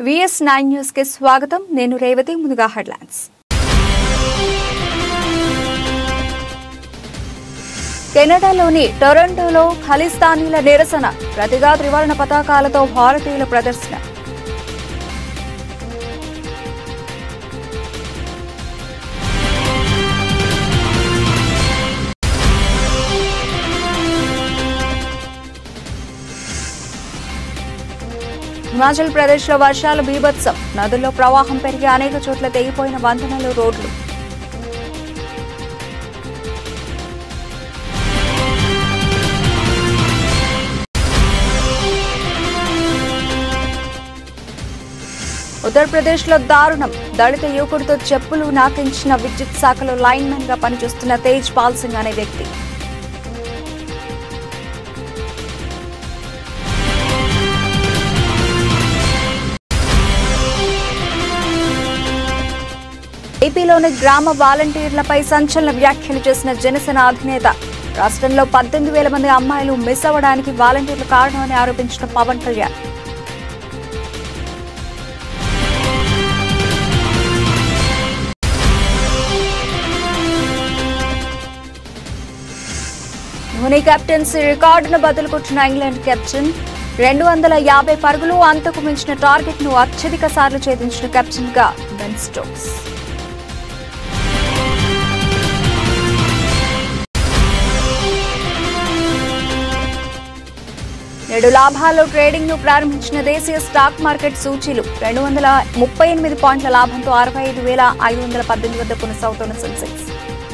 VS nine news కి స్వాగతం నేను రేవతి ముందుగా హెడ్లైన్స్ కెనడాలోని టొరంటోలో ఖలిస్తానీల నిరసన ప్రతిగా త్రివర్ణ పతాకాలతో భారతీయుల ప్రదర్శన హిమాచల్ ప్రదేశ్ లో వర్షాలు బీభత్సం నదుల్లో ప్రవాహం పెరిగి అనేక చోట్ల తెగిపోయిన వంతెనలు రోడ్లు ఉత్తరప్రదేశ్ లో దారుణం దళిత యువకుడితో చెప్పులు నాకించిన విద్యుత్ శాఖలో లైన్మెన్ గా పనిచేస్తున్న తేజ్ పాల్ సింగ్ అనే వ్యక్తి ఏపీలోని గ్రామ వాలంటీర్లపై సంచలన వ్యాఖ్యలు చేసిన జనసేన అధినేత రాష్ట్రంలో పద్దెనిమిది వేల మంది అమ్మాయిలు మిస్ అవ్వడానికి వాలంటీర్లు కారణమని ఆరోపించిన పవన్ కళ్యాణ్ ధోని కెప్టెన్సీ రికార్డును బదులుకొచ్చిన ఇంగ్లాండ్ కెప్టెన్ రెండు వందల యాభై పరుగులు అంతకు మించిన టార్గెట్ ను అత్యధిక సార్లు ఛేదించిన కెప్టెన్ గా బెన్ స్టోక్స్ నేడు లాభాల్లో ట్రేడింగ్ ను ప్రారంభించిన దేశీయ స్టాక్ మార్కెట్ సూచీలు రెండు వందల ముప్పై ఎనిమిది పాయింట్ల లాభంతో అరవై ఐదు వేల ఐదు వందల పద్దెనిమిది వద్ద కొనసాగుతున్న సెన్సెక్స్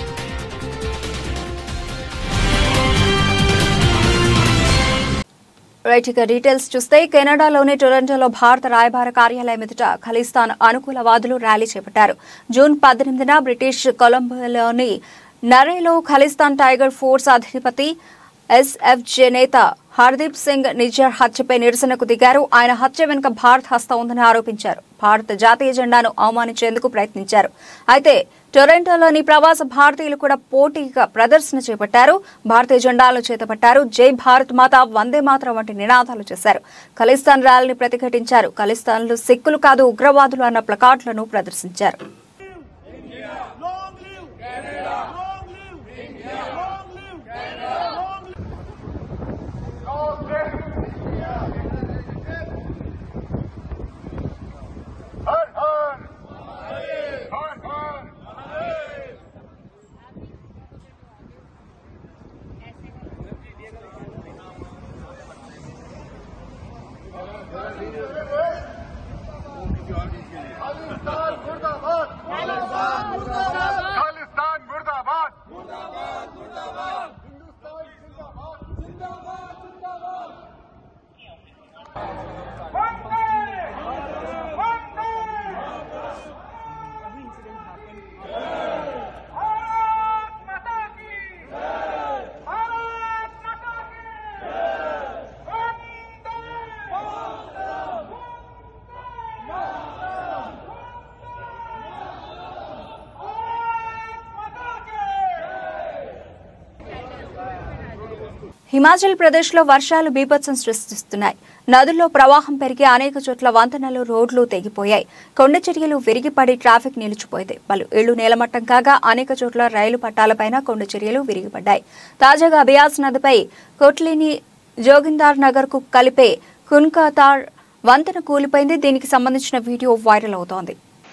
రైట్ ఇక డీటెయిల్స్ చూస్తే కెనడాలోని టొరంటోలో భారత రాయబార కార్యాలయం ఎదుట ఖలిస్తాన్ అనుకూల వాదులు ర్యాలీ చేపట్టారు జూన్ పద్దెనిమిదిన బ్రిటిష్ కొలంబోలోని నరేలో ఖలిస్తాన్ టైగర్ ఫోర్స్ అధిపతి ఎస్ఎఫ్జే నేత హర్దీప్ సింగ్ నిజ్జర్ హత్యపై నిరసనకు దిగారు ఆయన హత్య వెనుక భారత్ హస్తం ఉందని ఆరోపించారు భారత జాతీయ జెండాను అవమానించేందుకు ప్రయత్నించారు అయితే టొరంటోలోని ప్రవాస భారతీయులు కూడా పోటీగా ప్రదర్శన చేపట్టారు భారతీయ జెండాలను చేతపట్టారు జై భారత్ మాత వందే మాతరం వంటి నినాదాలు చేశారు ఖలిస్తాన్ ర్యాలీని ప్రతిఘటించారు ఖలిస్తాన్లు సిక్కులు కాదు ఉగ్రవాదులు అన్న ప్లకార్డులను ప్రదర్శించారు Long live Canada! Long live India! Long live Canada! Long live हर हर हर हर खालिस्तान मुर्दाबाद खालिस्तान मुर्दाबाद हिंदुस्तान जिंदाबाद जिंदाबाद जिंदाबाद హిమాచల్ ప్రదేశ్ లో వర్షాలు బీభత్సం సృష్టిస్తున్నాయి నదుల్లో ప్రవాహం పెరిగి అనేక చోట్ల వంతెనలు రోడ్లు తెగిపోయాయి కొండ చర్యలు విరిగిపడి ట్రాఫిక్ నిలిచిపోయింది పలు ఇళ్లు నేలమట్టం కాగా అనేక చోట్ల రైలు పట్టాలపైన కొండ చర్యలు విరిగిపడ్డాయి తాజాగా అభియాస్ నదిపై కొట్లిని జోగిందార్ నగర్ కు కలిపే కున్కాతార్ వంతెన కూలిపోయింది దీనికి సంబంధించిన వీడియో వైరల్ అవుతోంది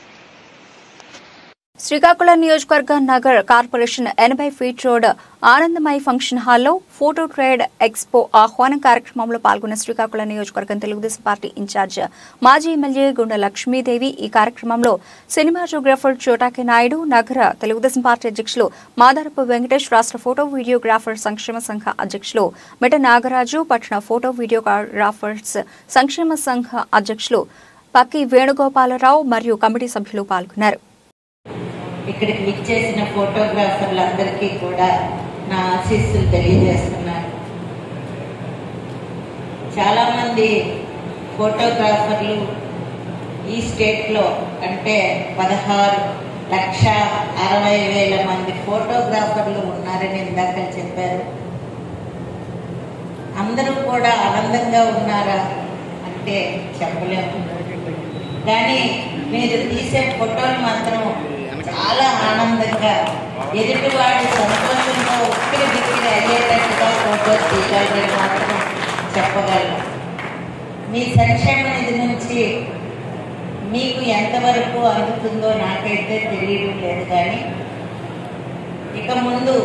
శ్రీకాకుళం నియోజకవర్గ నగర్ కార్పొరేషన్ ఎనభై ఫీట్ రోడ్ ఆనందమయ ఫంక్షన్ హాల్లో ఫోటో ట్రేడ్ ఎక్స్పో ఆహ్వానం కార్యక్రమంలో పాల్గొన్న శ్రీకాకుళం నియోజకవర్గం తెలుగుదేశం పార్టీ ఇన్ఛార్జ్ మాజీ ఎమ్మెల్యే గుండె లక్ష్మీదేవి ఈ కార్యక్రమంలో సినిమాటోగ్రాఫర్ చోటాకి నాయుడు నగర తెలుగుదేశం పార్టీ అధ్యక్షులు మాదారపు వెంకటేష్ రాష్ట్ర ఫోటో వీడియోగ్రాఫర్ సంక్షేమ సంఘ అధ్యక్షులు మిట నాగరాజు పట్టణ ఫోటో వీడియోగ్రాఫర్స్ సంక్షేమ సంఘ అధ్యక్షులు పక్కి వేణుగోపాలరావు మరియు కమిటీ సభ్యులు పాల్గొన్నారు ఇక్కడికి విచ్చేసిన ఫోటోగ్రాఫర్లందరికీ కూడా నా ఆశీస్సులు తెలియజేస్తున్నాను చాలామంది ఫోటోగ్రాఫర్లు ఈ స్టేట్లో అంటే పదహారు లక్ష అరవై వేల మంది ఫోటోగ్రాఫర్లు ఉన్నారని ఇందాక చెప్పారు అందరూ కూడా ఆనందంగా ఉన్నారా అంటే చెప్పలేము కానీ మీరు తీసే ఫోటోలు మాత్రం చాలా ఆనందంగా ఎదుటివాడి సంతోషంతో ఉక్కిరి బిక్కిరి అయ్యేటట్టుగా ఫోటోలు తీయగలిగే మాత్రం చెప్పగలను మీ సంక్షేమ నిధి నుంచి మీకు ఎంతవరకు అందుతుందో నాకైతే తెలియడం లేదు కానీ ఇక ముందు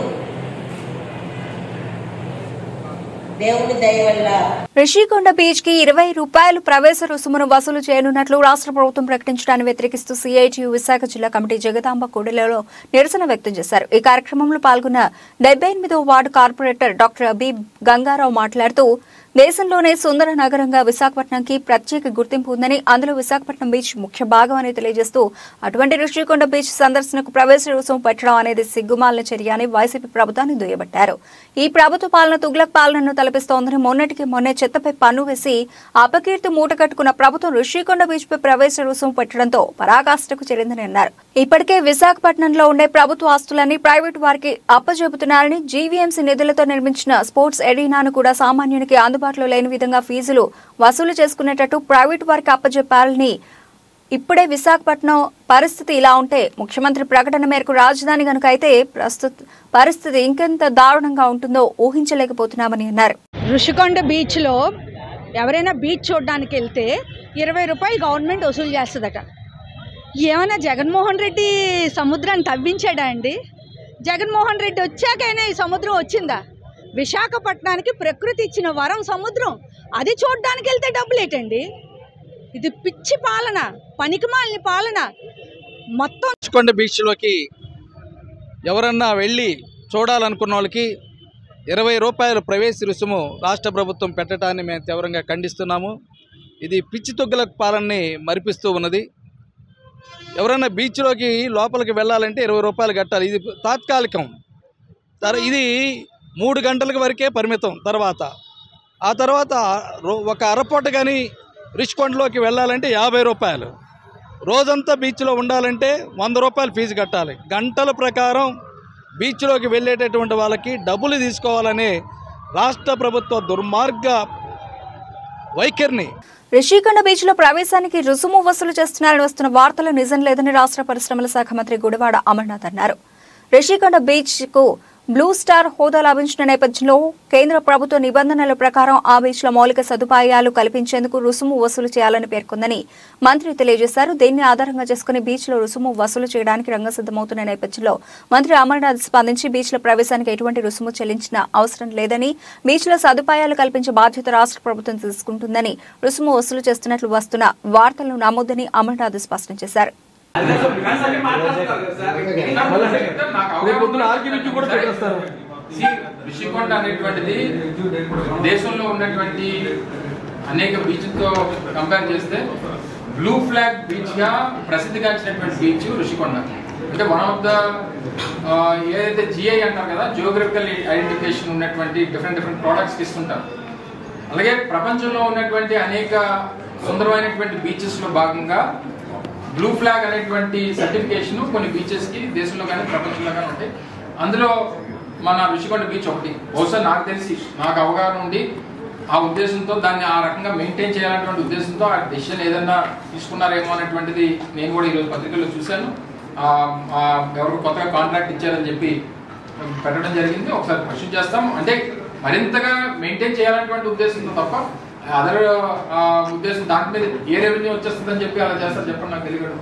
దేవుడి దయ వల్ల రిషికొండ బీచ్ కి ఇరవై రూపాయలు ప్రవేశ రుసుమును వసూలు చేయనున్నట్లు రాష్ట్ర ప్రభుత్వం ప్రకటించడాన్ని వ్యతిరేకిస్తూ సిఐటియు విశాఖ జిల్లా కమిటీ జగదాంబ కూడలిలో నిరసన వ్యక్తం చేశారు ఈ కార్యక్రమంలో పాల్గొన్న డెబ్బై ఎనిమిదో ward corporator doctor B Gangarao మాట్లాడుతూ దేశంలోనే సుందర నగరంగా విశాఖపట్నంకి ప్రత్యేక గుర్తింపు ఉందని అందులో విశాఖపట్నం బీచ్ ముఖ్య భాగం అని తెలియజేస్తూ అటువంటి ఋషికొండ బీచ్ సందర్శనకు ప్రవేశ రుసుము పెట్టడం అనేది సిగ్గుమాలిన చర్య అని వైసీపీ ప్రభుత్వాన్ని దుయ్యబట్టారు ఈ ప్రభుత్వ పాలన తుగ్లక్ పాలనను తలపిస్తోందని మొన్నటికి మొన్నే చెత్తపై పన్ను వేసి అపకీర్తి మూటకట్టుకున్న ప్రభుత్వం ఋషికొండ బీచ్ పై ప్రవేశ రుసుము పెట్టడంతో పరాకాష్ఠకు చెరిందని అన్నారు ఇప్పటికే విశాఖపట్నంలో ఉండే ప్రభుత్వ ఆస్తులన్నీ ప్రైవేటు వారికి అప్పజెబుతున్నారని జీవీఎంసీ నిధులతో నిర్మించిన స్పోర్ట్స్ ఎరీనాను కూడా సామాన్యునికి అందుబాటులో లేని విధంగా ఫీజులు వసూలు చేసుకునేటట్టు ప్రైవేటు వారికి అప్పజెప్పాలని ఇప్పుడే విశాఖపట్నం పరిస్థితి ఇలా ఉంటే ముఖ్యమంత్రి ప్రకటన మేరకు రాజధాని గనుక అయితే ప్రస్తుత పరిస్థితి ఇంకెంత దారుణంగా ఉంటుందో ఊహించలేకపోతున్నామని అన్నారు ఋషికొండ బీచ్లో ఎవరైనా బీచ్ చూడడానికి వెళ్తే ఇరవై రూపాయలు గవర్నమెంట్ వసూలు చేస్తుందట ఏమైనా జగన్మోహన్ రెడ్డి సముద్రాన్ని తవ్వించాడా అండి జగన్మోహన్ రెడ్డి వచ్చాకైనా ఈ సముద్రం వచ్చిందా విశాఖపట్నానికి ప్రకృతి ఇచ్చిన వరం సముద్రం అది చూడడానికి వెళ్తే డబ్బులు ఏంటండి ఇది పిచ్చి పాలన పనికిమాలిన పాలన మొత్తం కొండ బీచ్లోకి ఎవరన్నా వెళ్ళి చూడాలనుకున్న వాళ్ళకి ఇరవై రూపాయల ప్రవేశ రుసుము రాష్ట్ర ప్రభుత్వం పెట్టడాన్ని మేము తీవ్రంగా ఖండిస్తున్నాము ఇది పిచ్చి తొగ్గుల పాలనని మరిపిస్తూ ఉన్నది ఎవరైనా బీచ్లోకి లోపలికి వెళ్ళాలంటే ఇరవై రూపాయలు కట్టాలి ఇది తాత్కాలికం తర్ ఇది మూడు గంటల వరకే పరిమితం తర్వాత ఆ తర్వాత రో- ఒక అరపూట కానీ రిష్కొండలోకి వెళ్ళాలంటే యాభై రూపాయలు రోజంతా బీచ్లో ఉండాలంటే వంద రూపాయలు ఫీజు కట్టాలి గంటల ప్రకారం బీచ్లోకి వెళ్ళేటటువంటి వాళ్ళకి డబ్బులు తీసుకోవాలనే రాష్ట్ర ప్రభుత్వ దుర్మార్గ వైఖరిని రిషికొండ బీచ్ లో ప్రవేశానికి రుసుము వసూలు చేస్తున్నారని వస్తున్న వార్తలు నిజం లేదని రాష్ట్ర పరిశ్రమల శాఖ మంత్రి గుడివాడ అమర్నాథ్ అన్నారు రిషికొండ బీచ్ కు బ్లూ స్టార్ హోదా లభించిన నేపథ్యంలో కేంద్ర ప్రభుత్వ నిబంధనల ప్రకారం ఆ బీచ్ లో మౌలిక సదుపాయాలు కల్పించేందుకు రుసుము వసూలు చేయాలని పేర్కొందని మంత్రి తెలియజేశారు దీన్ని ఆధారంగా చేసుకుని బీచ్ లో రుసుము వసూలు చేయడానికి రంగం సిద్ధమవుతున్న నేపథ్యంలో మంత్రి అమర్నాథ్ స్పందించి బీచ్ లో ప్రవేశానికి ఎటువంటి రుసుము చెల్లించిన అవసరం లేదని బీచ్ లో సదుపాయాలు కల్పించే బాధ్యత రాష్ట్ర ప్రభుత్వం తీసుకుంటుందని రుసుము వసూలు చేస్తున్నట్లు వస్తున్న వార్తలను నమ్మొద్దని అమర్నాథ్ స్పష్టం చేశారు రిషికొండ అనేటువంటిది దేశంలో ఉన్నటువంటి అనేక బీచ్తో కంపేర్ చేస్తే బ్లూ ఫ్లాగ్ బీచ్ గా ప్రసిద్ధిగాంచినటువంటి బీచ్ ఋషికొండ అంటే వన్ ఆఫ్ ద ఏదైతే జిఐ అంటారు కదా జియోగ్రఫికల్ ఐడెంటిఫికేషన్ ఉన్నటువంటి డిఫరెంట్ డిఫరెంట్ ప్రోడక్ట్స్కి ఇస్తుంటారు అలాగే ప్రపంచంలో ఉన్నటువంటి అనేక సుందరమైనటువంటి బీచెస్ లో భాగంగా బ్లూ ఫ్లాగ్ అనేటువంటి సర్టిఫికేషన్ కొన్ని బీచెస్ కి దేశంలో కానీ ప్రపంచంలో కానీ ఉంటాయి అందులో మన రుషికొండ బీచ్ ఒకటి బహుశా నాకు తెలిసి నాకు అవగాహన ఉండి ఆ ఉద్దేశంతో దాన్ని ఆ రకంగా మెయింటైన్ చేయాలన్నటువంటి ఉద్దేశంతో ఆ డెసిషన్ ఏదన్నా తీసుకున్నారేమో అనేటువంటిది నేను కూడా ఈరోజు పత్రికల్లో చూశాను ఆ, ఆ, ఎవరు కొత్తగా కాంట్రాక్ట్ ఇచ్చారని చెప్పి పెట్టడం జరిగింది ఒకసారి క్వశ్చన్ చేస్తాం అంటే మరింతగా మెయింటైన్ చేయాలన్నటువంటి ఉద్దేశంతో తప్ప అదర్ ఉద్దేశం దాని మీద ఏ రెవెన్యూ వచ్చేస్తుందని చెప్పి అలా చేస్తారు చెప్పండి నాకు తెలియదు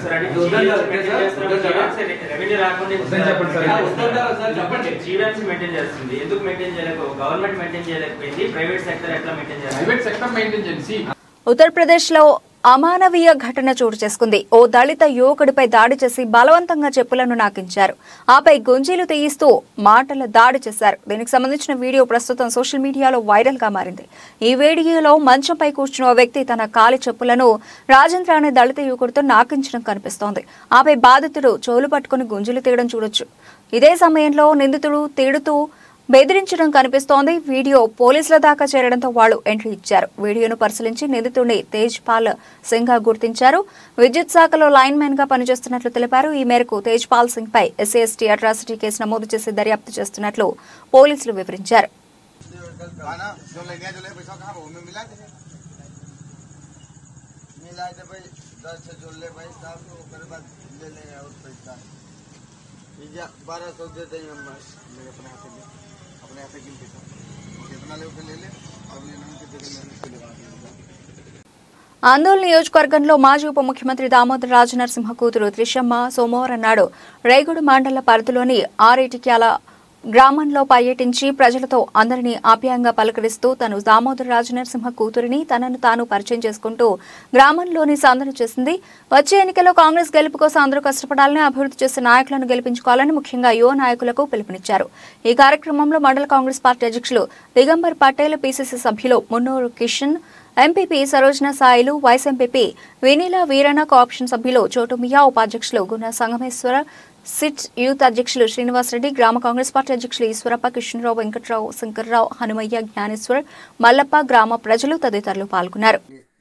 రెవెన్యూ రాకుండా చెప్పండి జీవీఎంసీ మెయింటైన్ చేస్తుంది ఎందుకు మెయింటైన్ చేయలేక గవర్నమెంట్ మెయింటైన్ చేయలేకపోయింది ప్రైవేట్ సెక్టర్ ఎట్లా మెయింటైన్ చేస్తుంది ప్రైవేట్ సెక్టర్ మెయింటైన్ చేసి ఉత్తరప్రదేశ్ లో అమానవీయ ఘటన చోటు చేసుకుంది ఓ దళిత యువకుడిపై దాడి చేసి బలవంతంగా చెప్పులను నాకించారు ఆపై గుంజీలు తీయిస్తూ మాటల దాడి చేశారు దీనికి సంబంధించిన వీడియో ప్రస్తుతం సోషల్ మీడియాలో వైరల్ గా మారింది ఈ వీడియోలో మంచంపై కూర్చున్న ఓ వ్యక్తి తన కాలి చెప్పులను రాజేంద్ర అనే దళిత యువకుడితో నాకించడం కనిపిస్తోంది ఆపై బాధితుడు చెవులు పట్టుకుని గుంజీలు తీయడం చూడొచ్చు ఇదే సమయంలో నిందితుడు తిడుతూ బెదిరించడం కనిపిస్తోంది వీడియో పోలీసుల దాకా చేరడంతో వాళ్ళు ఎంట్రీ ఇచ్చారు వీడియోను పరిశీలించి నిందితుడిని తేజ్ పాల్ సింగ్ గా గుర్తించారు విద్యుత్ శాఖలో లైన్ మ్యాన్ గా పనిచేస్తున్నట్లు తెలిపారు ఈ మేరకు తేజ్ పాల్ సింగ్ పై ఎస్సీ ఎస్టీ అట్రాసిటీ కేసు నమోదు చేసి దర్యాప్తు చేస్తున్నట్లు పోలీసులు వివరించారు खाना जो ले गया जो ले पैसा कहाँ वो में मिला दे मिलाते भाई दस से जोड़ ले भाई साहब तो उसके बाद ले लेंगे और पैसा ये बारह सौ देते हैं हम ले अपने हाथ ले अपने हाथ गिन के कितना ले उसे ले ले और ये नाम के जगह मैंने उसको लगा दिया ఆందోళన నియోజకవర్గంలో మాజీ ఉప ముఖ్యమంత్రి దామోదర రాజనరసింహ కూతురు త్రిషమ్మ సోమవారం నాడు రేగుడు మండల పరిధిలోని ఆరేటిక్యాల గ్రామంలో పర్యటించి ప్రజలతో అందరినీ ఆప్యాయంగా పలకరిస్తూ తను దామోదర రాజనరసింహ కూతురిని తనను తాను పరిచయం చేసుకుంటూ గ్రామంలోని సందడి చేసింది వచ్చే ఎన్నికల్లో కాంగ్రెస్ గెలుపు కోసం అందరూ కష్టపడాలని అభివృద్ధి చేసే నాయకులను గెలిపించుకోవాలని ముఖ్యంగా యువ నాయకులకు పిలుపునిచ్చారు ఈ కార్యక్రమంలో మండల కాంగ్రెస్ పార్టీ అధ్యక్షులు దిగంబర్ పటేల్ పీసీసీ సభ్యులు Munnuru Kishan MPP Sarojana Sailu vice MPP Vinila Veerana cooption సభ్యులు చోటుమియా ఉపాధ్యక్షులు గుణ సంగమేశ్వర సిట్ యూత్ అధ్యక్షులు శ్రీనివాసరెడ్డి గ్రామ కాంగ్రెస్ పార్టీ అధ్యక్షులు ఈశ్వరప్ప కిషన్రావు వెంకట్రావు శంకర్రావు హనుమయ్య జ్ఞానేశ్వర్ మల్లప్ప గ్రామ ప్రజలు తదితరులు పాల్గొన్నారు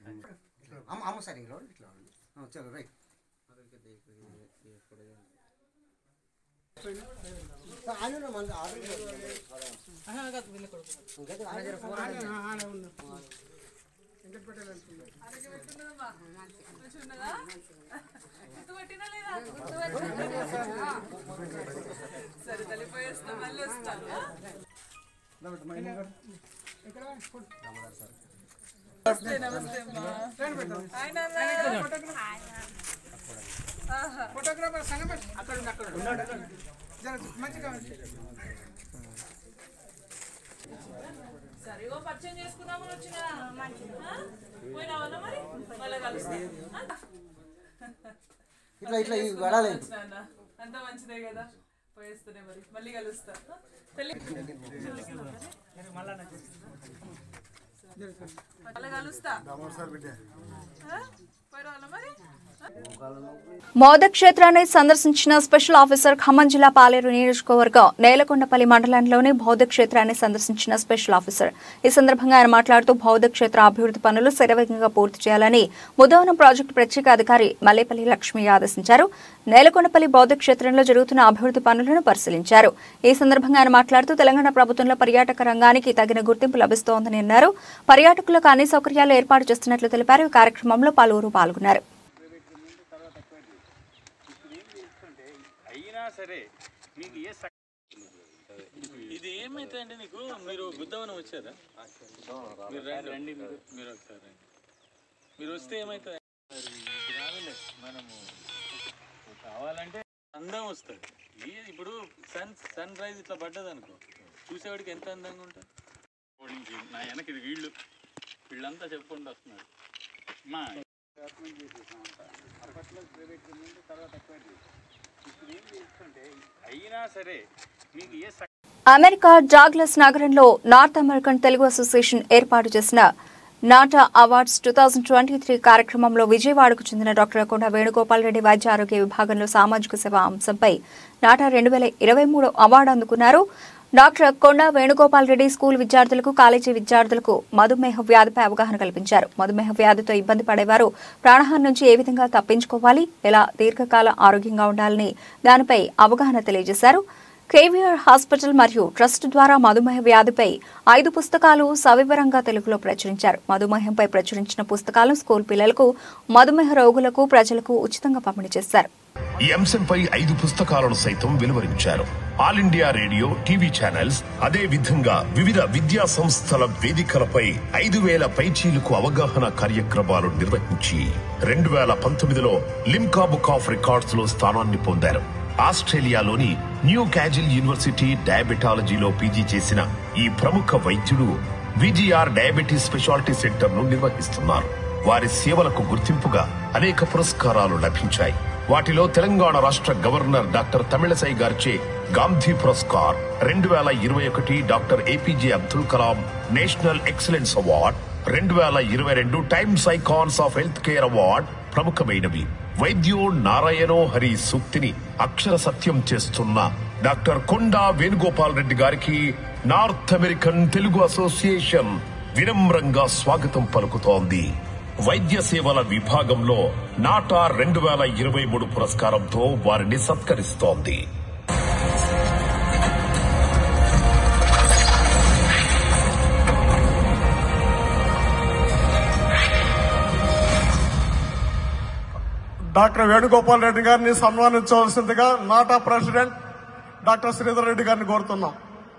ఫోటోగ్రాఫర్ సంగం అక్కడ ఉంది, అక్కడ ఉంది. జర మంచిగా ఉంది. సరిగో పరిచయం చేసుకుందామని వచ్చిన పోయినావా మరి మళ్ళీ కలుస్తా ఇట్లా ఇట్లా ఈ వడాలి అంత మంచిదే కదా పోయేస్తూనే మరి మళ్ళీ కలుస్తా పెళ్ళి మళ్ళీ కలుస్తా ఆ? పోయిరావాలా మరి మోద క్షేత్రాన్ని సందర్శించిన స్పెషల్ ఆఫీసర్ ఖమ్మం జిల్లా పాలేరు నియోజకవర్గం నేలకొండపల్లి మండలంలోని బౌద్ధ క్షేత్రాన్ని సందర్శించిన స్పెషల్ ఆఫీసర్ ఈ సందర్భంగా ఆయన మాట్లాడుతూ బౌద్ధ క్షేత్ర అభివృద్ధి పనులు శరవేగంగా పూర్తి చేయాలని ముదవనం ప్రాజెక్టు ప్రత్యేక అధికారి మల్లేపల్లి లక్ష్మి ఆదేశించారు నేలకొండపల్లి బౌద్ధ క్షేత్రంలో జరుగుతున్న అభివృద్ధి పనులను పరిశీలించారు ఈ సందర్భంగా ఆయన మాట్లాడుతూ తెలంగాణ ప్రభుత్వంలో పర్యాటక రంగానికి తగిన గుర్తింపు లభిస్తోందని అన్నారు పర్యాటకులకు అన్ని సౌకర్యాలు ఏర్పాటు చేస్తున్నట్లు తెలిపారు ఈ కార్యక్రమంలో పలువురు పాల్గొన్నారు అయినా సరే మీకు ఏ సక్- ఇది ఏమైతుందంటే నీకు మీరు బుద్ధవనం వచ్చారా మీరు రండి రండి మీరు మీరు ఒకసారి రండి మీరు వస్తే ఏమవుతుంది రావిలే మనము కావాలంటే అందం వస్తుంది ఈ- ఇప్పుడు సన్ సన్ రైజ్ ఇట్లా పడ్డది అనుకో చూసేవాడికి ఎంత అందంగా ఉంటుంది ఓడించి నా వెనక ఇది వీళ్ళు వీళ్ళంతా చెప్పుకుంటూ వస్తున్నారు మా అప్పట్లో ప్రైవేట్ తర్వాత ఇప్పుడు ఏం చేస్తుంటే అయినా సరే మీకు ఏ సక్- అమెరికా డాగ్లస్ నగరంలో నార్త్ అమెరికన్ తెలుగు అసోసియేషన్ ఏర్పాటు చేసిన NATA awards two thousand twenty three కార్యక్రమంలో విజయవాడకు చెందిన డాక్టర్ కొండ వేణుగోపాల్ రెడ్డి వైద్య ఆరోగ్య విభాగంలో సామాజిక సేవ అంశంపై నాటా రెండు వేల ఇరవై మూడు అవార్డు అందుకున్నారు డాక్టర్ కొండ వేణుగోపాల్ రెడ్డి స్కూల్ విద్యార్థులకు కాలేజీ విద్యార్థులకు మధుమేహ వ్యాధిపై అవగాహన కల్పించారు మధుమేహ వ్యాధితో ఇబ్బంది పడేవారు ప్రాణహాని నుంచి ఏ విధంగా తప్పించుకోవాలి ఎలా దీర్ఘకాల ఆరోగ్యంగా ఉండాలని దానిపై అవగాహన తెలియజేశారు కేవీఆర్ హాస్పిటల్ మరియు ట్రస్ట్ ద్వారా మధుమేహ వ్యాధిపై ఐదు పుస్తకాలు సవివరంగా తెలుగులో ప్రచురించారు మధుమేహంపై ప్రచురించిన పుస్తకాలను స్కూల్ పిల్లలకు మధుమేహ రోగులకు ప్రజలకు ఉచితంగా పంపిణీ చేశారు ఈ అంశంపై ఐదు పుస్తకాలను సైతం వెలువరించారు All India Radio TV channels అదే విధంగా వివిధ విద్యా సంస్థల వేదికలపై ఐదు వేల పైచీలకు అవగాహన కార్యక్రమాలు నిర్వహించి రెండు వేల పంతొమ్మిదిలో లిమ్కా బుక్ ఆఫ్ రికార్డ్స్ లో స్థానాన్ని పొందారు ఆస్ట్రేలియాలోని న్యూ క్యాజిల్ యూనివర్సిటీ డయాబెటాలజీలో పీజీ చేసిన ఈ ప్రముఖ వైద్యుడు విజిఆర్ డయాబెటీస్ స్పెషాలిటీ సెంటర్ ను నిర్వహిస్తున్నారు వారి సేవలకు గుర్తింపుగా అనేక పురస్కారాలు లభించాయి వాటిలో తెలంగాణ రాష్ట్ర గవర్నర్ డాక్టర్ తమిళసై గారిచే గాంధీ పురస్కార్ రెండు వేల ఇరవై ఒకటి doctor APJ Abdul Kalam national excellence award రెండు వేల ఇరవై రెండు Times icons of health care award ప్రముఖమైనవి వైద్యో నారాయణో హరి సూక్తిని అక్షర సత్యం చేస్తున్న డాక్టర్ కొండా వేణుగోపాల్ రెడ్డి గారికి నార్త్ అమెరికన్ తెలుగు అసోసియేషన్ వినమ్రంగా స్వాగతం పలుకుతోంది వైద్య సేవల విభాగంలో నాటా రెండు వేల ఇరవై మూడు పురస్కారంతో వారిని సత్కరిస్తోంది డాక్టర్ వేణుగోపాల్ రెడ్డి గారిని సన్మానించవలసిందిగా నాటా ప్రెసిడెంట్ డాక్టర్ శ్రీధర్ రెడ్డి గారిని కోరుతున్నాం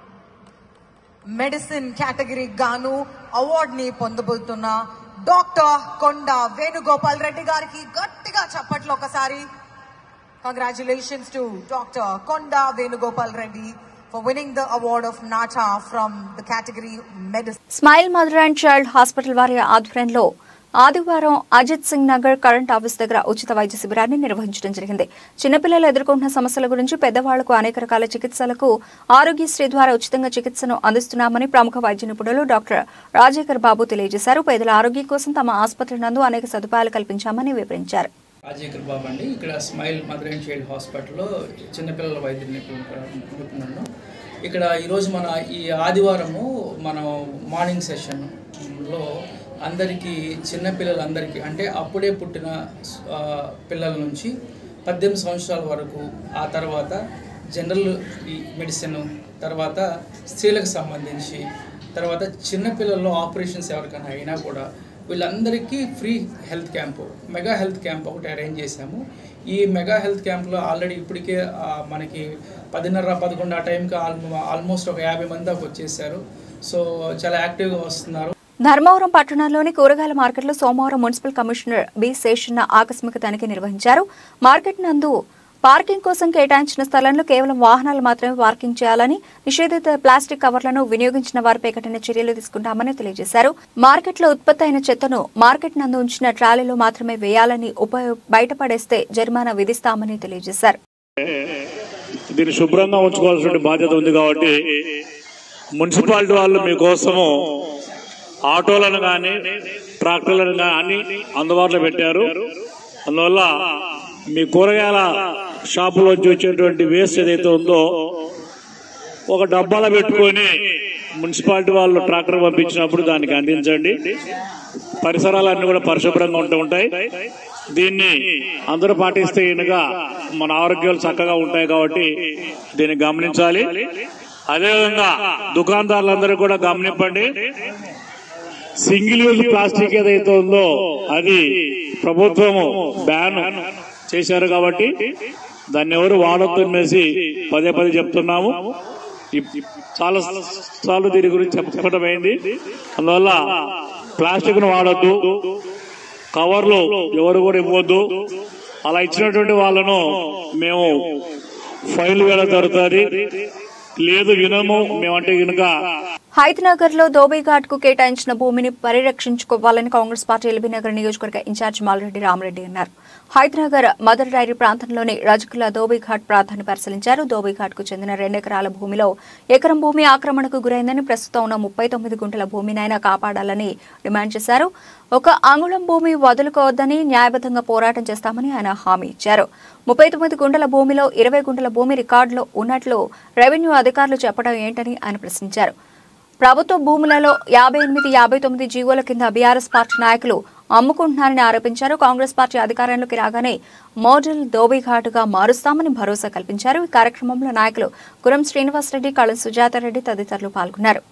మెడిసిన్ కేటగిరీ గాను అవార్డ్ ని పొందబోతున్న డాక్టర్ కొండ వేణుగోపాల్ రెడ్డి గారికి గట్టిగా చప్పట్లు ఒకసారి congratulations to doctor Konda Venugopal Reddy for winning the award of NATA from the category medicine smile mother and child hospital వారి ఆధ్వర్యంలో ఆదివారం అజిత్ సింగ్ నగర్ కరెంట్ ఆఫీస్ దగ్గర ఉచిత వైద్య శిబిరాన్ని నిర్వహించడం జరిగింది చిన్నపిల్లలు ఎదుర్కొంటున్న సమస్యల గురించి పెద్దవాళ్లకు అనేక రకాల చికిత్సలకు ఆరోగ్యశ్రీ ద్వారా ఉచితంగా చికిత్సను అందిస్తున్నామని ప్రముఖ వైద్య నిపుణులు డాక్టర్ రాజేకర్ బాబు తెలియజేశారు పేదల ఆరోగ్యం కోసం తమ ఆసుపత్రి నందు అనేక సదుపాయాలు కల్పించామని వివరించారు రాజేకర్ బాబు అండి ఇక్కడ స్మైల్ మదర్ అండ్ చైల్డ్ హాస్పిటల్లో చిన్నపిల్లల వైద్య నిపుణులు నిపుణులను ఇక్కడ ఈరోజు మన ఈ ఆదివారము మనం మార్నింగ్ సెషన్లో అందరికీ చిన్నపిల్లలందరికీ అంటే అప్పుడే పుట్టిన ఆ, పిల్లల నుంచి పద్దెనిమిది సంవత్సరాల వరకు ఆ తర్వాత జనరల్ ఈ మెడిసిన్ తర్వాత స్త్రీలకు సంబంధించి తర్వాత చిన్నపిల్లల్లో ఆపరేషన్స్ ఎవరికైనా అయినా కూడా వీళ్ళందరికీ free health camp mega health camp ఒకటి అరేంజ్ చేశాము ఈ మెగా హెల్త్ క్యాంప్లో ఆల్రెడీ ఇప్పటికే ఆ, మనకి పదిన్నర పదకొండు ఆ టైంకి ఆల్మో ఆల్మోస్ట్ ఒక యాభై మంది దాకా వచ్చేసారు సో చాలా యాక్టివ్గా వస్తున్నారు ధర్మవరం పట్టణంలోని కూరగాయల మార్కెట్లో సోమవారం మున్సిపల్ కమిషనర్ బి శేషన్న ఆకస్మిక తనిఖీ నిర్వహించారు మార్కెట్ నందు పార్కింగ్ కోసం కేటాయించిన స్థలంలో కేవలం వాహనాలు మాత్రమే పార్కింగ్ చేయాలని నిషేధిత ప్లాస్టిక్ కవర్లను వినియోగించిన వారిపై కఠిన చర్యలు తీసుకుంటామని తెలియజేశారు మార్కెట్లో ఉత్పత్తి అయిన చెత్తను మార్కెట్ నందు ఉంచిన ట్రాలీలో మాత్రమే వేయాలని ఉప బయటపడేస్తే జరిమానా విధిస్తామని తెలియజేశారు దీన్ని శుభ్రంగా ఉంచుకోవాల్సిన బాధ్యత ఉంది కాబట్టి మున్సిపాలిటీ వాళ్ళు మీకోసము ఆటోలను కానీ ట్రాక్టర్లను కానీ అందుబాటులో పెట్టారు అందువల్ల మీ కూరగాయల షాపులోంచి వచ్చేటువంటి వేస్ట్ ఏదైతే ఉందో ఒక డబ్బాలో పెట్టుకొని మున్సిపాలిటీ వాళ్ళు ట్రాక్టర్ పంపించినప్పుడు దానికి అందించండి పరిసరాలన్నీ కూడా పరిశుభ్రంగా ఉంటూ ఉంటాయి దీన్ని అందరూ పాటిస్తే కనుక మన ఆరోగ్యాలు చక్కగా ఉంటాయి కాబట్టి దీన్ని గమనించాలి అదేవిధంగా దుకాణదారులందరూ కూడా గమనింపండి సింగిల్ యూజ్ ప్లాస్టిక్ ఏదైతే ఉందో అది ప్రభుత్వము బ్యాన్ చేశారు కాబట్టి దాన్ని ఎవరు వాడొద్దు అనేసి పదే పదే చెప్తున్నాము ఇప్- చాలా సార్లు దీని గురించి చెప్ప- చెప్పడం అయింది అందువల్ల ప్లాస్టిక్ ను వాడొద్దు కవర్లు ఎవరు కూడా ఇవ్వద్దు అలా ఇచ్చినటువంటి వాళ్ళను మేము ఫైల్ వేయడం జరుగుతుంది లేదు వినము మేమంటే కనుక హైదనగర్ లో ధోబీఘాట్ కు కేటాయించిన భూమిని పరిరక్షించుకోవాలని కాంగ్రెస్ పార్టీ ఎల్బీనగర్ నియోజకవర్గ ఇన్ఛార్జ్ మాలరెడ్డి రామరెడ్డి అన్నారు హైదనగర్ మదర్ డైరీ ప్రాంతంలోని రజకుల ధోబీఘాట్ ప్రాంతాన్ని పరిశీలించారు ధోబీఘాట్ కు చెందిన రెండెకరాల భూమిలో ఎకరం భూమి ఆక్రమణకు గురైందని ప్రస్తుతం ఉన్న ముప్పై తొమ్మిది గుంటల భూమినైనా కాపాడాలని డిమాండ్ చేశారు ఒక అంగుళం భూమి వదులుకోవద్దని న్యాయబద్ధంగా పోరాటం చేస్తామని ఆయన హామీ ఇచ్చారు ముప్పై తొమ్మిది గుంటల భూమిలో ఇరవై గుంటల భూమి రికార్డులో ఉన్నట్లు రెవెన్యూ అధికారులు చెప్పడం ఏంటని ఆయన ప్రశ్నించారు ప్రభుత్వ భూములలో యాభై ఎనిమిది యాభై తొమ్మిది జీవోల కింద బీఆర్ఎస్ పార్టీ నాయకులు అమ్ముకుంటున్నారని ఆరోపించారు కాంగ్రెస్ పార్టీ అధికారంలోకి రాగానే మోడల్ దోబిఘాటుగా మారుస్తామని భరోసా కల్పించారు ఈ కార్యక్రమంలో నాయకులు గురం శ్రీనివాసరెడ్డి కళం సుజాతారెడ్డి తదితరులు పాల్గొన్నారు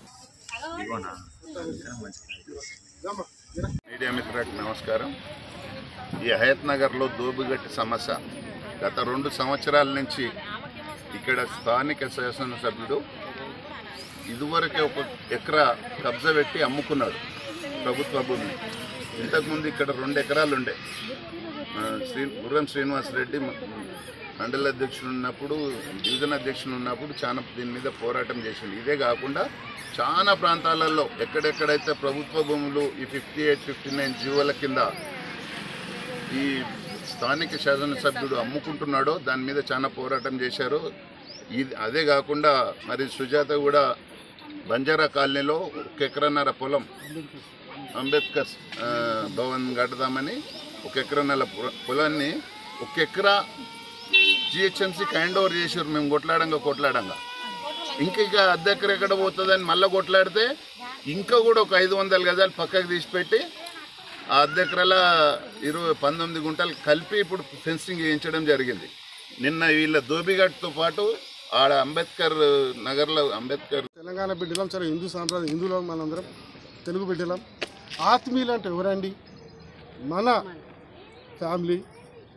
మీడియా మిత్రులకు నమస్కారం ఈ హయత్ నగర్లో దోబిగట్టి సమస్య గత రెండు సంవత్సరాల నుంచి ఇక్కడ స్థానిక శాసనసభ్యుడు ఇదివరకే ఒక ఎకరా కబ్జా పెట్టి అమ్ముకున్నాడు ప్రభుత్వ భూమిని ఇంతకుముందు ఇక్కడ రెండు ఎకరాలు ఉండే ఆ, శ్రీ గుర్రం శ్రీనివాసరెడ్డి మ- మండల అధ్యక్షుడు ఉన్నప్పుడు డివిజన్ అధ్యక్షుడు ఉన్నప్పుడు చాలా దీని మీద పోరాటం చేసింది ఇదే కాకుండా చాలా ప్రాంతాలలో ఎక్కడెక్కడైతే ప్రభుత్వ భూములు ఈ ఫిఫ్టీ ఎయిట్ ఫిఫ్టీ నైన్ జీవోల కింద ఈ స్థానిక శాసనసభ్యుడు అమ్ముకుంటున్నాడో దాని మీద చాలా పోరాటం చేశారు ఇది అదే కాకుండా మరి సుజాత కూడా బంజారా కాలనీలో ఒక ఎకరన్నర పొలం అంబేద్కర్ ఆ, భవన్ కడదామని ఒక ఎకరన్నర పొ- పొలాన్ని ఒక ఎకరా జిహెచ్ఎంసీకి హ్యాండ్ ఓవర్ చేసారు మేము కొట్లాడంగా కొట్లాడంగా ఇంకా ఇక అద్దె ఎకర ఎక్కడ పోతుందని మళ్ళీ కొట్లాడితే ఇంకా కూడా ఒక ఐదు వందల గజాలు పక్కకు తీసిపెట్టి ఆ అద్దె ఎకరాల ఇరవై పంతొమ్మిది గుంటలు కలిపి ఇప్పుడు ఫెన్సింగ్ చేయించడం జరిగింది నిన్న వీళ్ళ దోబిఘాట్తో పాటు ఆడ అంబేద్కర్ నగర్లో అంబేద్కర్ తెలంగాణ బిడ్డలం సరే హిందూ సాంప్రదాయం హిందువులం మనందరం తెలుగు బిడ్డలం ఆత్మీయులు అంటే ఎవరండి మన ఫ్యామిలీ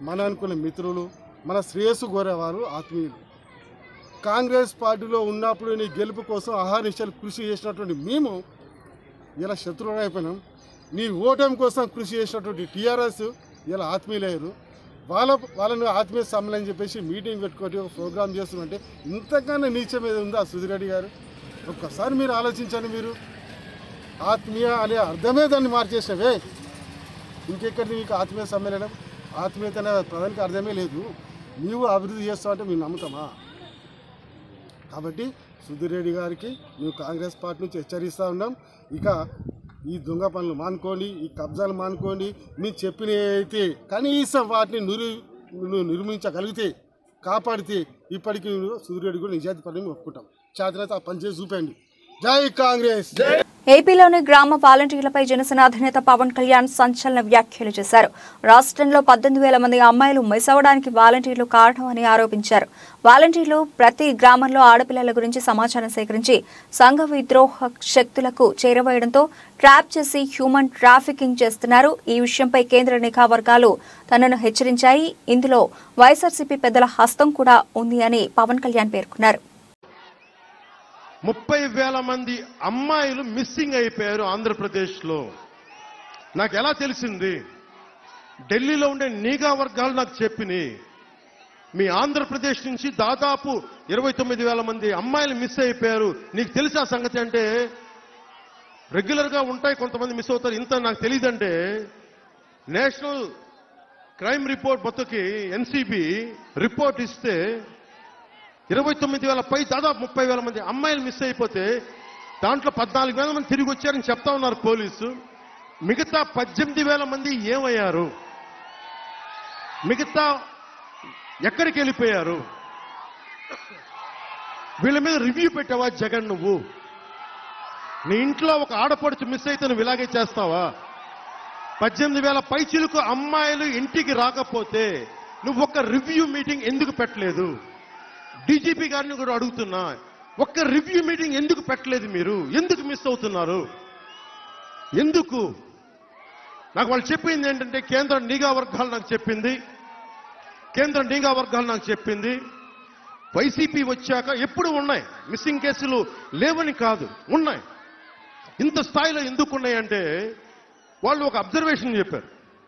మన అనుకున్న మిత్రులు మన శ్రేయస్సు కోరేవారు ఆత్మీయులు కాంగ్రెస్ పార్టీలో ఉన్నప్పుడు నీ గెలుపు కోసం అహానిశలు కృషి చేసినటువంటి మేము ఇలా శత్రువులు అయిపోయినాం నీ ఓటమి కోసం కృషి చేసినటువంటి టీఆర్ఎస్ ఇలా ఆత్మీయులయ్యారు వాళ్ళ వాళ్ళని ఆత్మీయ సమ్మేళనం చెప్పేసి మీటింగ్ పెట్టుకొని ఒక ప్రోగ్రామ్ చేస్తుంటే ఇంతకన్నా నీచం మీద ఉందా సుధిరెడ్డి గారు ఒక్కసారి మీరు ఆలోచించండి మీరు ఆత్మీయ అనే అర్థమే దాన్ని మార్చేసినవే ఇంకెక్కడ నీకు ఆత్మీయ సమ్మేళనం ఆత్మీయత అనే పదానికి అర్థమే లేదు నీవు అభివృద్ధి చేస్తావు అంటే మేము నమ్ముతామా కాబట్టి సుధీరెడ్డి గారికి మేము కాంగ్రెస్ పార్టీ నుంచి హెచ్చరిస్తూ ఉన్నాం ఇక ఈ దొంగ పనులు మానుకోండి ఈ కబ్జాలు మానుకోండి మీరు చెప్పిన అయితే కనీసం వాటిని నిరు నువ్వు నిర్మించగలిగితే కాపాడితే ఇప్పటికీ నువ్వు సుధీరెడ్డి కూడా నిజాయితీ పని ఒప్పుకుంటాం చేతనైతే ఆ పని చేసి చూపండి జై కాంగ్రెస్ ఏపీలోని గ్రామ వాలంటీర్లపై జనసేన అధినేత పవన్ కళ్యాణ్ సంచలన వ్యాఖ్యలు చేశారు రాష్ట్రంలో పద్దెనిమిది వేల మంది అమ్మాయిలు మిస్ అవ్వడానికి వాలంటీర్లు కారణమని ఆరోపించారు వాలంటీర్లు ప్రతి గ్రామంలో ఆడపిల్లల గురించి సమాచారం సేకరించి సంఘ విద్రోహ శక్తులకు చేరవేయడంతో ట్రాప్ చేసి హ్యూమన్ ట్రాఫికింగ్ చేస్తున్నారు ఈ విషయంపై కేంద్ర నిఘా వర్గాలు తనను హెచ్చరించాయి ఇందులో వైఎస్ఆర్సీపీ పెద్దల హస్తం కూడా ఉంది అని పవన్ కళ్యాణ్ పేర్కొన్నారు ముప్పై వేల మంది అమ్మాయిలు మిస్సింగ్ అయిపోయారు ఆంధ్రప్రదేశ్లో నాకు ఎలా తెలిసింది ఢిల్లీలో ఉండే నిఘా వర్గాలు నాకు చెప్పినాయి మీ ఆంధ్రప్రదేశ్ నుంచి దాదాపు ఇరవై తొమ్మిది వేల మంది అమ్మాయిలు మిస్ అయిపోయారు నీకు తెలిసా సంగతి అంటే రెగ్యులర్గా ఉంటాయి కొంతమంది మిస్ అవుతారు ఇంత నాకు తెలియదంటే నేషనల్ క్రైమ్ రిపోర్ట్ మొత్తకి ఎన్సీబీ రిపోర్ట్ ఇస్తే ఇరవై తొమ్మిది వేల పై దాదాపు ముప్పై వేల మంది అమ్మాయిలు మిస్ అయిపోతే దాంట్లో పద్నాలుగు వేల మంది తిరిగి వచ్చారని చెప్తా ఉన్నారు పోలీసు మిగతా పద్దెనిమిది వేల మంది ఏమయ్యారు మిగతా ఎక్కడికి వెళ్ళిపోయారు వీళ్ళ మీద రివ్యూ పెట్టావా జగన్ నువ్వు నీ ఇంట్లో ఒక ఆడపడుచు మిస్ అయితే నువ్వు ఇలాగే చేస్తావా పద్దెనిమిది వేల పైచిలకు అమ్మాయిలు ఇంటికి రాకపోతే నువ్వు ఒక రివ్యూ మీటింగ్ ఎందుకు పెట్టలేదు డీజీపీ గారిని కూడా అడుగుతున్నా ఒక్క రివ్యూ మీటింగ్ ఎందుకు పెట్టలేదు మీరు ఎందుకు మిస్ అవుతున్నారు ఎందుకు నాకు వాళ్ళు చెప్పింది ఏంటంటే కేంద్ర నిఘా వర్గాలు నాకు చెప్పింది కేంద్ర నిఘా వర్గాలు నాకు చెప్పింది వైసీపీ వచ్చాక ఎప్పుడు ఉన్నాయి మిస్సింగ్ కేసులు లేవని కాదు ఉన్నాయి ఇంత స్థాయిలో ఎందుకు ఉన్నాయంటే వాళ్ళు ఒక అబ్జర్వేషన్ చెప్పారు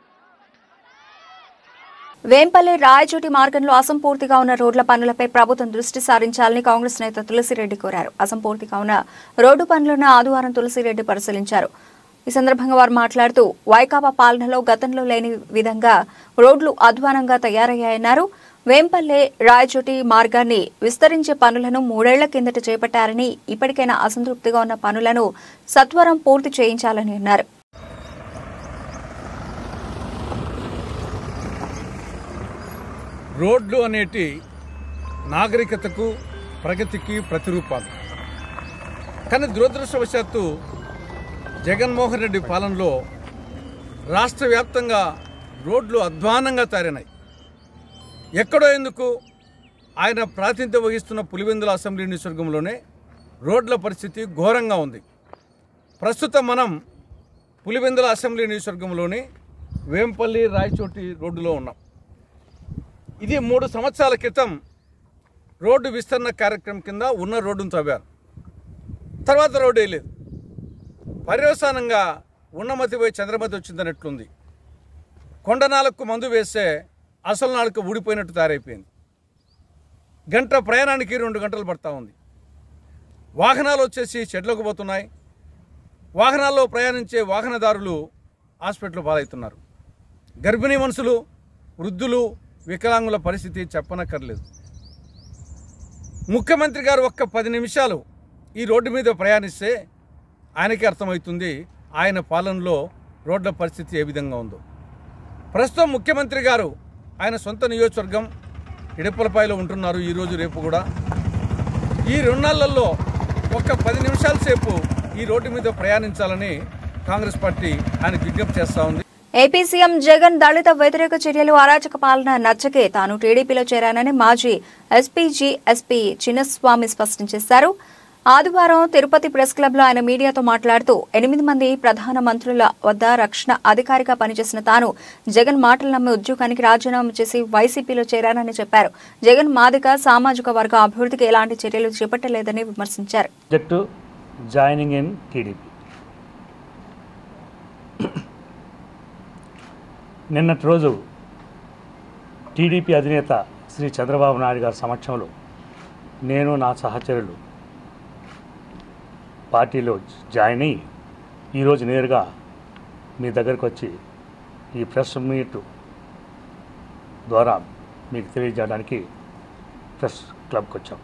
వేంపల్లి రాయచోటి మార్గంలో అసంపూర్తిగా ఉన్న రోడ్ల పనులపై ప్రభుత్వం దృష్టి సారించాలని కాంగ్రెస్ నేత తులసిరెడ్డి కోరారు అసంపూర్తిగా ఉన్న రోడ్డు పనులను ఆదివారం తులసిరెడ్డి పరిశీలించారు ఈ సందర్భంగా వారు మాట్లాడుతూ వైకాపా పాలనలో గతంలో లేని విధంగా రోడ్లు అధ్వానంగా తయారయ్యాయన్నారు వేంపల్లె రాయచోటి మార్గాన్ని విస్తరించే పనులను మూడేళ్ల కిందట చేపట్టారని ఇప్పటికైనా అసంతృప్తిగా ఉన్న పనులను సత్వరం పూర్తి చేయించాలని అన్నారు రోడ్లు అనేటి నాగరికతకు ప్రగతికి ప్రతిరూపాలు కానీ దురదృష్టవశాత్తు జగన్మోహన్ రెడ్డి పాలనలో రాష్ట్ర వ్యాప్తంగా రోడ్లు అధ్వానంగా తయారైనాయి ఎక్కడో ఎందుకు ఆయన ప్రాతినిధ్యం వహిస్తున్న పులివెందుల అసెంబ్లీ నియోజకవర్గంలోనే రోడ్ల పరిస్థితి ఘోరంగా ఉంది ప్రస్తుతం మనం పులివెందుల అసెంబ్లీ నియోజకవర్గంలోని వేంపల్లి రాయచోటి రోడ్డులో ఉన్నాం ఇది మూడు సంవత్సరాల క్రితం రోడ్డు విస్తరణ కార్యక్రమం కింద ఉన్న రోడ్డును తవ్వారు తర్వాత రోడ్డు వేయలేదు పర్యవసానంగా ఉన్నమతి పోయి చంద్రమతి వచ్చిందన్నట్లుంది కొండ నాలుగు మందు వేస్తే అసలు నాలుగు ఊడిపోయినట్టు తయారైపోయింది గంట ప్రయాణానికి రెండు గంటలు పడతా ఉంది వాహనాలు వచ్చేసి చెట్లకు పోతున్నాయి వాహనాల్లో ప్రయాణించే వాహనదారులు హాస్పిటల్ పాలవుతున్నారు గర్భిణీ మనుషులు వృద్ధులు వికలాంగుల పరిస్థితి చెప్పనక్కర్లేదు ముఖ్యమంత్రి గారు ఒక్క పది నిమిషాలు ఈ రోడ్డు మీద ప్రయాణిస్తే ఆయనకి అర్థమవుతుంది ఆయన పాలనలో రోడ్ల పరిస్థితి ఏ విధంగా ఉందో ప్రస్తుతం ముఖ్యమంత్రి గారు ఆయన సొంత నియోజకవర్గం ఇడపలపాయలో ఉంటున్నారు ఈరోజు రేపు కూడా ఈ రెండు నెలల్లో ఒక్క పది నిమిషాల సేపు ఈ రోడ్డు మీద ప్రయాణించాలని కాంగ్రెస్ పార్టీ ఆయనకు విజ్ఞప్తి చేస్తూ ఉంది ఏపీ సీఎం జగన్ దళిత వ్యతిరేక చర్యలు అరాచక పాలన నచ్చకే తాను టీడీపీలో చేరానని మాజీ ఎస్పీజీ ఎస్పీ చిన్నస్వామి స్పష్టం చేశారు ఆదివారం తిరుపతి ప్రెస్ క్లబ్ లో ఆయన మీడియాతో మాట్లాడుతూ ఎనిమిది మంది ప్రధాన మంత్రుల వద్ద రక్షణ అధికారిగా పనిచేసిన తాను జగన్ మాటలు నమ్మి ఉద్యోగానికి రాజీనామా చేసి వైసీపీలో చేరానని చెప్పారు జగన్ మాదిక సామాజిక వర్గ అభివృద్ధికి ఎలాంటి చర్యలు చేపట్టలేదని విమర్శించారు సబ్జెక్టు జాయినింగ్ ఇన్ టీడీపీ నిన్నటి రోజు టీడీపీ అధినేత శ్రీ చంద్రబాబు నాయుడు గారి సమక్షంలో నేను నా సహచరులు పార్టీలో జాయిన్ అయ్యి ఈరోజు నేరుగా మీ దగ్గరకు వచ్చి ఈ ప్రెస్ మీట్ ద్వారా మీకు తెలియజేయడానికి ప్రెస్ క్లబ్కి వచ్చాం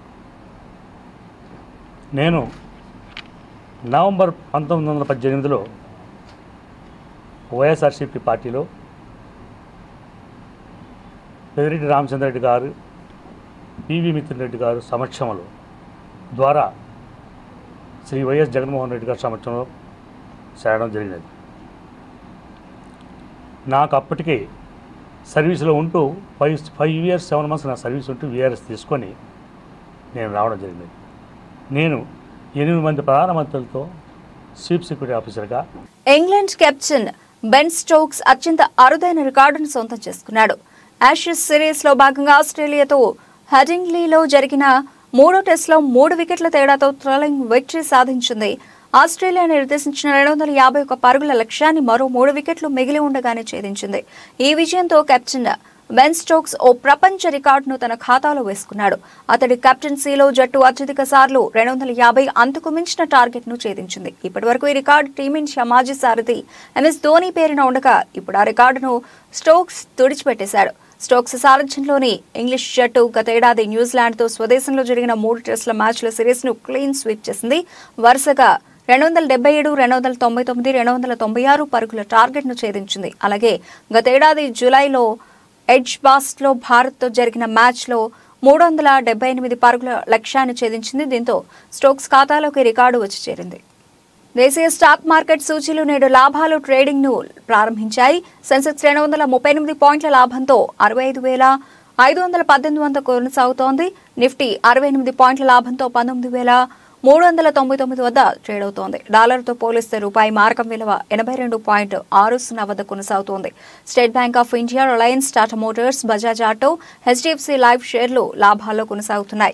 నేను నవంబర్ పంతొమ్మిది వందల పద్దెనిమిదిలో వైఎస్ఆర్సీపీ పార్టీలో పెదిరెడ్డి రామచంద్రరెడ్డి గారు పివి మిథున్ రెడ్డి గారు సమక్షంలో ద్వారా శ్రీ వైఎస్ జగన్మోహన్ రెడ్డి గారి సమక్షంలో చేరడం జరిగినది నాకు అప్పటికే సర్వీస్లో ఉంటూ five five years seven months నా సర్వీస్ ఉంటూ విఆర్ఎస్ తీసుకొని నేను రావడం జరిగింది నేను ఎనిమిది మంది ప్రధానమంత్రులతో చీఫ్ సెక్యూరిటీ ఆఫీసర్గా ఇంగ్లాండ్ కెప్టెన్ బెన్ స్టోక్స్ అత్యంత అరుదైన రికార్డును సొంతం చేసుకున్నాడు యాషెస్ సిరీస్ లో భాగంగా ఆస్ట్రేలియాతో హెడింగ్లీలో జరిగిన మూడో టెస్ట్లో మూడు వికెట్ల తేడాతో థ్రిల్లింగ్ విక్టరీ సాధించింది ఆస్ట్రేలియా నిర్దేశించిన రెండు వందల యాభై ఒక్క పరుగుల లక్ష్యాన్ని మరో మూడు వికెట్లు మిగిలి ఉండగానే ఛేదించింది ఈ విజయంతో కెప్టెన్ బెన్ స్టోక్స్ ఓ ప్రపంచ రికార్డును తన ఖాతాలో వేసుకున్నాడు అతడి కెప్టెన్సీలో జట్టు అత్యధిక సార్లు రెండు వందల యాభై అంతకు మించిన టార్గెట్ ను ఛేదించింది ఇప్పటివరకు ఈ రికార్డు టీమిండియా మాజీ సారథి ఎంఎస్ ధోని పేరున ఉండగా ఇప్పుడు ఆ రికార్డును స్టోక్స్ తుడిచిపెట్టేశాడు స్టోక్స్ సారథ్యంలోని ఇంగ్లీష్ జట్టు గతేడాది న్యూజిలాండ్తో స్వదేశంలో జరిగిన మూడు టెస్టుల మ్యాచ్ల సిరీస్ను క్లీన్ స్వీప్ చేసింది వరుసగా రెండు వందల డెబ్బై ఏడు రెండు వందల తొంభై తొమ్మిది రెండు వందల తొంభై ఆరు పరుగుల టార్గెట్ను ఛేదించింది అలాగే గతేడాది జూలైలో ఎడ్జ్ బాస్ట్లో భారత్తో జరిగిన మ్యాచ్లో మూడు వందల డెబ్బై ఎనిమిది పరుగుల లక్ష్యాన్ని ఛేదించింది దీంతో స్టోక్స్ ఖాతాలోకి రికార్డు వచ్చి చేరింది దేశీయ స్టాక్ మార్కెట్ సూచీలు నేడు లాభాలు ట్రేడింగ్ ను ప్రారంభించాయి సెన్సెక్స్ రెండు వందల ముప్పై ఎనిమిది పాయింట్ల లాభంతో అరవై ఐదు వేల ఐదు వందల పద్దెనిమిది వద్ద కొనసాగుతోంది నిఫ్టీ అరవై ఎనిమిది పాయింట్ల లాభంతో పంతొమ్మిది వేల మూడు వందల తొంభై తొమ్మిది వద్ద ట్రేడ్ అవుతోంది డాలర్తో పోలిస్తే రూపాయి మారకం విలువ ఎనభై రెండు పాయింట్ ఆరు సున్నా వద్ద కొనసాగుతోంది State Bank of India Reliance Tata Motors Bajaj Auto HDFC life షేర్లు లాభాల్లో కొనసాగుతున్నాయి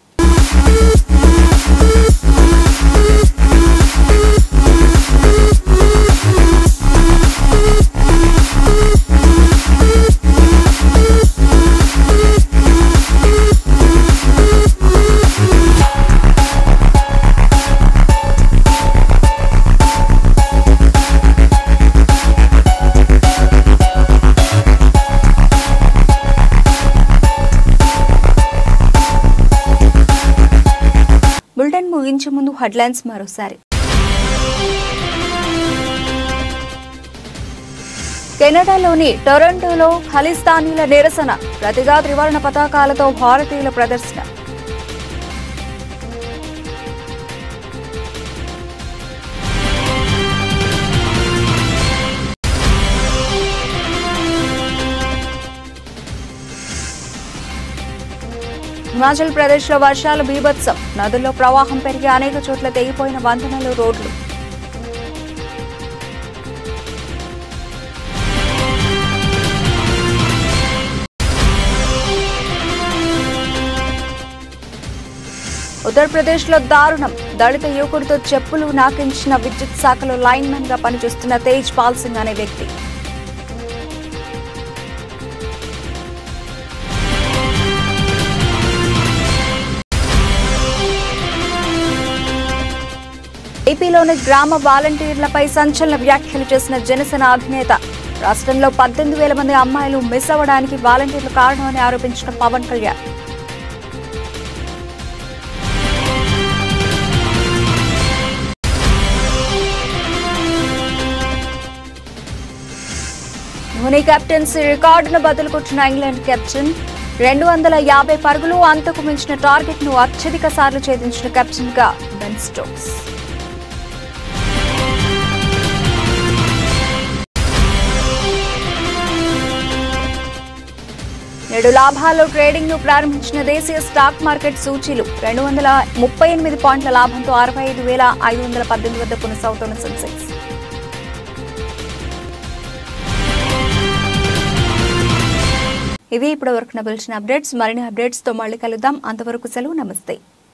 బులెటిన్ ముగించే ముందు హెడ్లైన్స్ మరోసారి కెనడాలోని టొరంటోలో ఖలిస్తానీల నిరసన ప్రతిగా త్రివర్ణ పతాకాలతో భారతీయుల ప్రదర్శన హిమాచల్ ప్రదేశ్లో వర్షాలు బీభత్సం నదుల్లో ప్రవాహం పెరిగి అనేక చోట్ల తెగిపోయిన వంతెనలు రోడ్లు ఉత్తరప్రదేశ్లో దారుణం దళిత యువకుడితో చెప్పులు నాకించిన విద్యుత్ శాఖలో లైన్మెన్ గా పనిచేస్తున్న తేజ్ పాల్ సింగ్ అనే వ్యక్తి ఏపీలోని గ్రామ వాలంటీర్లపై సంచలన వ్యాఖ్యలు చేసిన జనసేన అధినేత రాష్ట్రంలో పద్దెనిమిది వేల మంది అమ్మాయిలు మిస్ అవ్వడానికి వాలంటీర్లు కారణమని ఆరోపించిన పవన్ కళ్యాణ్ ధోని కెప్టెన్సీ రికార్డును బదులుకొచ్చిన ఇంగ్లాండ్ కెప్టెన్ రెండు వందల యాభై పరుగులు అంతకు మించిన టార్గెట్ ను అత్యధిక సార్లు ఛేదించిన కెప్టెన్ గా బెన్ స్టోక్స్ నేడు లాభాల్లో ట్రేడింగ్ ను ప్రారంభించిన దేశీయ స్టాక్ మార్కెట్ సూచీలు రెండు వందల ముప్పై ఎనిమిది పాయింట్ల లాభంతో అరవై ఐదు వేల ఐదు వందల పద్దెనిమిది వద్ద కొనసాగుతున్న సెన్సెక్స్ ఇవి ఇప్పటి వరకు పిలిచిన అప్డేట్స్ మరిన్ని అప్డేట్స్ తో మళ్ళీ కలుద్దాం అంతవరకు సెలవు నమస్తే